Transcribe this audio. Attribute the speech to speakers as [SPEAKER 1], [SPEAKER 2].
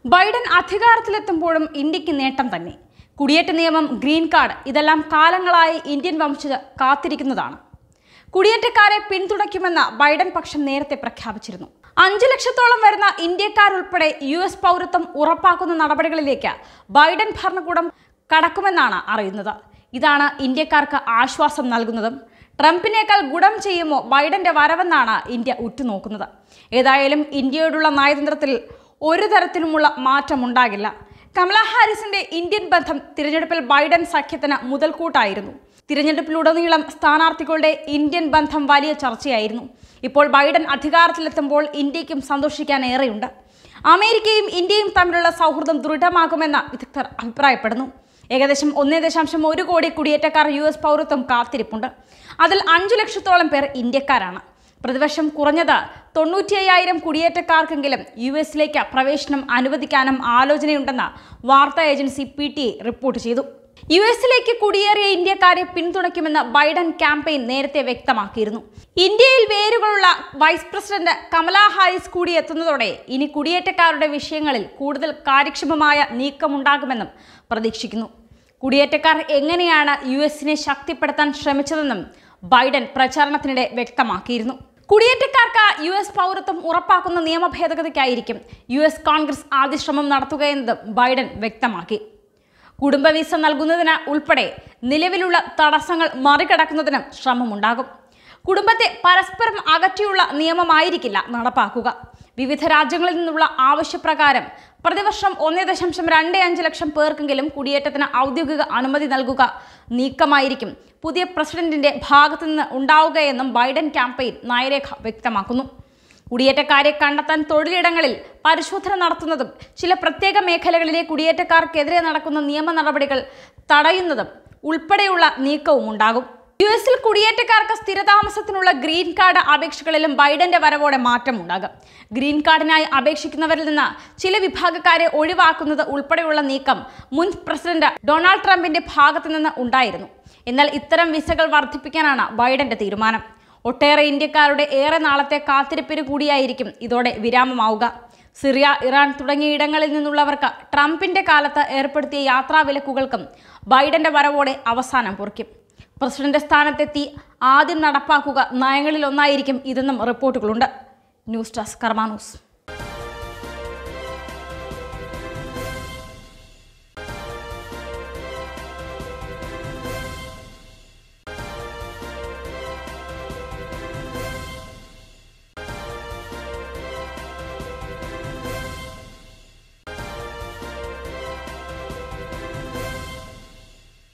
[SPEAKER 1] Biden അധികാരത്തിലെത്തുമ്പോഴും ഇന്ത്യക്ക് നേട്ടം തന്നെ കുടിയേറ്റ നിയമം ഗ്രീൻ കാർഡ് ഇതെല്ലാം കാലങ്ങളായി ഇന്ത്യൻ വംശജർ കാത്തിരിക്കുന്നതാണ് കുടിയേറ്റക്കാരെ പിന്തുണയ്ക്കുമെന്ന് ബൈഡൻ പക്ഷം നേരത്തെ പ്രഖ്യാപിച്ചിരുന്നു അഞ്ചു ലക്ഷത്തോളം വരുന്ന ഇന്ത്യക്കാരുൾപ്പെടെ യു എസ് പൗരത്വം ഉറപ്പാക്കുന്ന നടപടികളിലേക്ക് ബൈഡൻ ഭരണകൂടം കടക്കുമെന്നാണ് അറിയുന്നത് ഇതാണ് ഇന്ത്യക്കാർക്ക് ആശ്വാസം നൽകുന്നതും ട്രംപിനേക്കാൾ ഗുണം ചെയ്യുമോ ബൈഡന്റെ വരവെന്നാണ് ഇന്ത്യ ഉറ്റുനോക്കുന്നത് ഏതായാലും ഇന്ത്യയോടുള്ള നയതന്ത്രത്തിൽ ഒരു തരത്തിലുമുള്ള മാറ്റമുണ്ടാകില്ല കമല ഹാരിസിന്റെ ഇന്ത്യൻ ബന്ധം തിരഞ്ഞെടുപ്പിൽ ബൈഡൻ സഖ്യത്തിന് മുതൽക്കൂട്ടായിരുന്നു തിരഞ്ഞെടുപ്പിലുടനീളം സ്ഥാനാർത്ഥികളുടെ ഇന്ത്യൻ ബന്ധം വലിയ ചർച്ചയായിരുന്നു ഇപ്പോൾ ബൈഡൻ അധികാരത്തിലെത്തുമ്പോൾ ഇന്ത്യക്കും സന്തോഷിക്കാൻ ഏറെയുണ്ട് അമേരിക്കയും ഇന്ത്യയും തമ്മിലുള്ള സൗഹൃദം ദൃഢമാകുമെന്ന് വിദഗ്ധർ അഭിപ്രായപ്പെടുന്നു ഏകദേശം ഒന്നേ ദശാംശം ഒരു കോടി കുടിയേറ്റക്കാർ യു എസ് പൗരത്വം കാത്തിരിപ്പുണ്ട് അതിൽ അഞ്ചു ലക്ഷത്തോളം പേർ ഇന്ത്യക്കാരാണ് പ്രതിവർഷം കുറഞ്ഞത് തൊണ്ണൂറ്റി അയ്യായിരം കുടിയേറ്റക്കാർക്കെങ്കിലും യു എസിലേക്ക് പ്രവേശനം അനുവദിക്കാനും ആലോചനയുണ്ടെന്ന് വാർത്താ ഏജൻസി പി ടി റിപ്പോർട്ട് ചെയ്തു യു എസിലേക്ക് കുടിയേറിയ ഇന്ത്യക്കാരെ പിന്തുണയ്ക്കുമെന്ന് ബൈഡൻ ക്യാമ്പയിൻ നേരത്തെ വ്യക്തമാക്കിയിരുന്നു ഇന്ത്യയിൽ വേരുകളുള്ള വൈസ് പ്രസിഡന്റ് കമല ഹാരിസ് കൂടി എത്തുന്നതോടെ ഇനി കുടിയേറ്റക്കാരുടെ വിഷയങ്ങളിൽ കൂടുതൽ കാര്യക്ഷമമായ നീക്കമുണ്ടാകുമെന്നും പ്രതീക്ഷിക്കുന്നു കുടിയേറ്റക്കാർ എങ്ങനെയാണ് യു എസിനെ ശക്തിപ്പെടുത്താൻ ശ്രമിച്ചതെന്നും ബൈഡൻ പ്രചാരണത്തിനിടെ വ്യക്തമാക്കിയിരുന്നു കുടിയേറ്റക്കാർക്ക് യു എസ് പൗരത്വം ഉറപ്പാക്കുന്ന നിയമ ഭേദഗതിക്കായിരിക്കും യു എസ് കോൺഗ്രസ് ആദ്യ ശ്രമം നടത്തുകയെന്നതും ബൈഡൻ വ്യക്തമാക്കി കുടുംബ വിസ നൽകുന്നതിന് ഉൾപ്പെടെ നിലവിലുള്ള തടസ്സങ്ങൾ മറികടക്കുന്നതിനും ശ്രമമുണ്ടാകും കുടുംബത്തെ പരസ്പരം അകറ്റിയുള്ള നിയമമായിരിക്കില്ല നടപ്പാക്കുക വിവിധ രാജ്യങ്ങളിൽ നിന്നുള്ള ആവശ്യപ്രകാരം പ്രതിവർഷം ഒന്നേ ദശാംശം രണ്ട് അഞ്ച് ലക്ഷം പേർക്കെങ്കിലും കുടിയേറ്റത്തിന് ഔദ്യോഗിക അനുമതി നൽകുക നീക്കമായിരിക്കും പുതിയ പ്രസിഡന്റിന്റെ ഭാഗത്തു നിന്ന് ഉണ്ടാവുകയെന്നും ബൈഡൻ ക്യാമ്പയിൻ നയരേഖ വ്യക്തമാക്കുന്നു കുടിയേറ്റക്കാരെ കണ്ടെത്താൻ തൊഴിലിടങ്ങളിൽ പരിശോധന നടത്തുന്നതും ചില പ്രത്യേക മേഖലകളിലെ കുടിയേറ്റക്കാർക്കെതിരെ നടക്കുന്ന നിയമ നടപടികൾ തടയുന്നതും ഉൾപ്പെടെയുള്ള നീക്കവും ഉണ്ടാകും യു എസിൽ കുടിയേറ്റക്കാർക്ക് സ്ഥിരതാമസത്തിനുള്ള ഗ്രീൻ കാർഡ് അപേക്ഷകളിലും ബൈഡന്റെ വരവോടെ മാറ്റമുണ്ടാകും ഗ്രീൻ കാർഡിനായി അപേക്ഷിക്കുന്നവരിൽ നിന്ന് ചില വിഭാഗക്കാരെ ഒഴിവാക്കുന്നത് ഉൾപ്പെടെയുള്ള നീക്കം മുൻ പ്രസിഡന്റ് ഡൊണാൾഡ് ട്രംപിന്റെ ഭാഗത്തു നിന്ന് ഉണ്ടായിരുന്നു എന്നാൽ ഇത്തരം വിസകൾ വർദ്ധിപ്പിക്കാനാണ് ബൈഡന്റെ തീരുമാനം ഒട്ടേറെ ഇന്ത്യക്കാരുടെ ഏറെ നാളത്തെ കാത്തിരിപ്പിന് കൂടിയായിരിക്കും ഇതോടെ വിരാമമാവുക സിറിയ ഇറാൻ തുടങ്ങിയ ഇടങ്ങളിൽ നിന്നുള്ളവർക്ക് ട്രംപിന്റെ കാലത്ത് ഏർപ്പെടുത്തിയ യാത്രാ വിലക്കുകൾക്കും ബൈഡന്റെ വരവോടെ അവസാനം കുറിക്കും പ്രസിഡന്റ് സ്ഥാനത്തെത്തി ആദ്യം നടപ്പാക്കുക നയങ്ങളിൽ ഒന്നായിരിക്കും ഇതെന്നും റിപ്പോർട്ടുകളുണ്ട് ന്യൂസ് ഡെസ്ക് കർമാനൂസ്